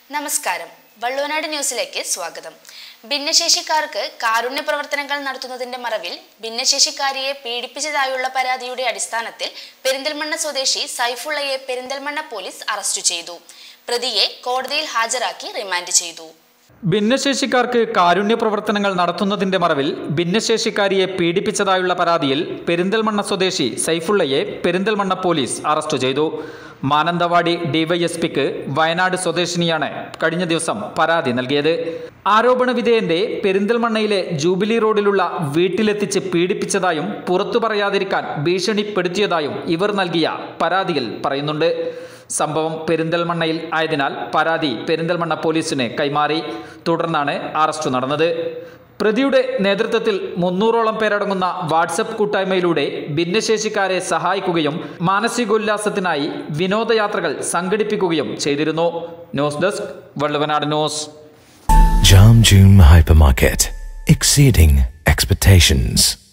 നമസ്കാരം വള്ളുവനാട് ന്യൂസിലേക്ക് സ്വാഗതം ഭിന്നശേഷിക്കാർക്ക് കാരുണ്യ പ്രവർത്തനങ്ങൾ നടത്തുന്നതിന്റെ മറവിൽ ഭിന്നശേഷിക്കാരിയെ പീഡിപ്പിച്ചതായുള്ള പരാതിയുടെ അടിസ്ഥാനത്തിൽ പെരിന്തൽമണ്ണ സ്വദേശി സൈഫുള്ളയെ പെരിന്തൽമണ്ണ പോലീസ് അറസ്റ്റ് ചെയ്തു പ്രതിയെ കോടതിയിൽ ഹാജരാക്കി റിമാൻഡ് ചെയ്തു ഭിന്നശേഷിക്കാർക്ക് കാരുണ്യ പ്രവർത്തനങ്ങൾ നടത്തുന്നതിന്റെ മറവിൽ ഭിന്നശേഷിക്കാരിയെ പീഡിപ്പിച്ചതായുള്ള പരാതിയിൽ പെരിന്തൽമണ്ണ സ്വദേശി സൈഫുള്ളയെ പെരിന്തൽമണ്ണ പോലീസ് അറസ്റ്റ് ചെയ്തു മാനന്തവാടി ഡിവൈഎസ്പിക്ക് വയനാട് സ്വദേശിനിയാണ് കഴിഞ്ഞ ദിവസം പരാതി നൽകിയത് ആരോപണ വിധേയന്റെ പെരിന്തൽമണ്ണയിലെ ജൂബിലി റോഡിലുള്ള വീട്ടിലെത്തിച്ച് പീഡിപ്പിച്ചതായും പുറത്തു പറയാതിരിക്കാൻ ഭീഷണിപ്പെടുത്തിയതായും ഇവർ നൽകിയ പരാതിയിൽ പറയുന്നുണ്ട് സംഭവം പെരിന്തൽമണ്ണയിൽ ആയതിനാൽ പരാതി പെരിന്തൽമണ്ണ പോലീസിന് കൈമാറി തുടർന്നാണ് അറസ്റ്റ് നടന്നത് പ്രതിയുടെ നേതൃത്വത്തിൽ മുന്നൂറോളം പേരടങ്ങുന്ന വാട്സപ്പ് കൂട്ടായ്മയിലൂടെ ഭിന്നശേഷിക്കാരെ സഹായിക്കുകയും മാനസികോല്ലാസത്തിനായി വിനോദയാത്രകൾ സംഘടിപ്പിക്കുകയും ചെയ്തിരുന്നു news desk Valluvanad news Jam June Hypermarket. Exceeding expectations.